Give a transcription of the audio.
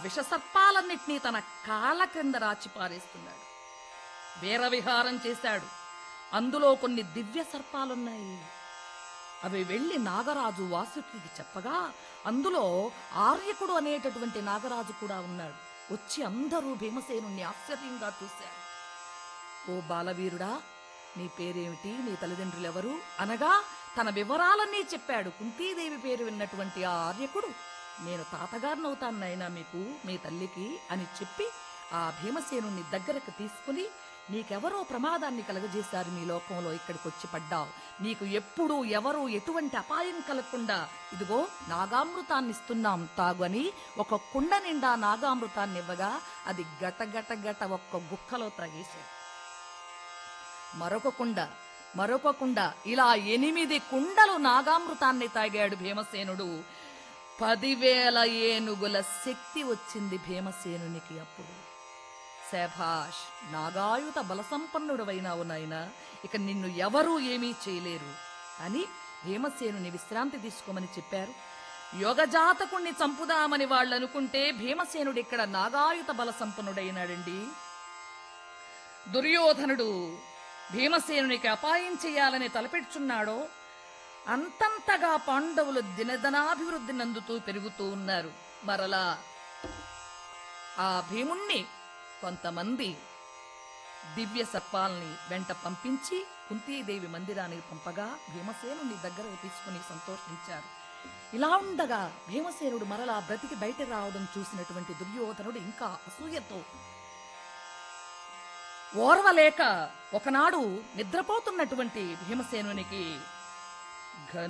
విషసర్పాలన్నిటినీ తన కాళ్ళ క్రింద రాచి పారేస్తున్నాడు వీరవిహారం చేశాడు అందులో కొన్ని దివ్య సర్పాలున్నాయి అవి వెళ్లి నాగరాజు వాసుకి చెప్పగా అందులో ఆర్యకుడు అనేటటువంటి నాగరాజు కూడా ఉన్నాడు వచ్చి అందరూ భీమసేనుణ్ణి ఆశ్చర్యంగా చూశారు ఓ బాలవీరుడా నీ పేరేమిటి నీ తల్లిదండ్రులెవరు అనగా తన వివరాలన్నీ చెప్పాడు కుంతీదేవి పేరు విన్నటువంటి ఆ ఆర్యకుడు నేను తాతగారినవుతానైనా మీకు మీ తల్లికి అని చెప్పి ఆ భీమసేనుణ్ణి దగ్గరకు తీసుకుని నీకెవరో ప్రమాదాన్ని కలగజేశారు మీ లోకంలో ఇక్కడికి వచ్చి పడ్డావు నీకు ఎప్పుడూ ఎవరు ఎటువంటి అపాయం కలగకుండా ఇదిగో నాగామృతాన్ని ఇస్తున్నాం తాగు అని ఒక కుండ నిండా నాగామృతాన్ని ఇవ్వగా అది గట గట గట ఒక్క గుక్కలో తాగేశాడు మరొక కుండ మరొక కుండ ఇలా ఎనిమిది కుండలు నాగామృతాన్ని తాగాడు భీమసేనుడు పదివేల ఏనుగుల శక్తి వచ్చింది భీమసేనునికి అప్పుడు శభాష్ నాగాయుత బలసంపన్నుడవైనావు నాయనా ఇక నిన్ను ఎవరూ ఏమీ చేయలేరు అని భీమసేనుని విశ్రాంతి తీసుకోమని చెప్పారు యోగజాతకుణ్ణి చంపుదామని వాళ్ళు అనుకుంటే భీమసేనుడు ఇక్కడ నాగాయుత బలసంపన్నుడైనాడండి దుర్యోధనుడు భీమసేనునికి అపాయం చేయాలని తలపెట్టుచున్నాడో అంతంతగా పాండవులు దినదనాభివృద్ధి నందుతూ పెరుగుతూ ఉన్నారు మరలా ఆ భీముణ్ణి కొంతమంది దివ్య సర్పాల్ని వెంట పంపించి కుంతీదేవి మందిరానికి పంపగా భీమసేనుని దగ్గరకు తీసుకుని సంతోషించారు ఇలా ఉండగా భీమసేనుడు మరలా బ్రతికి బయట రావడం చూసినటువంటి దుర్యోధనుడు ఇంకా అసూయతో ఓర్వలేక ఒకనాడు నిద్రపోతున్నటువంటి భీమసేనునికి ఘ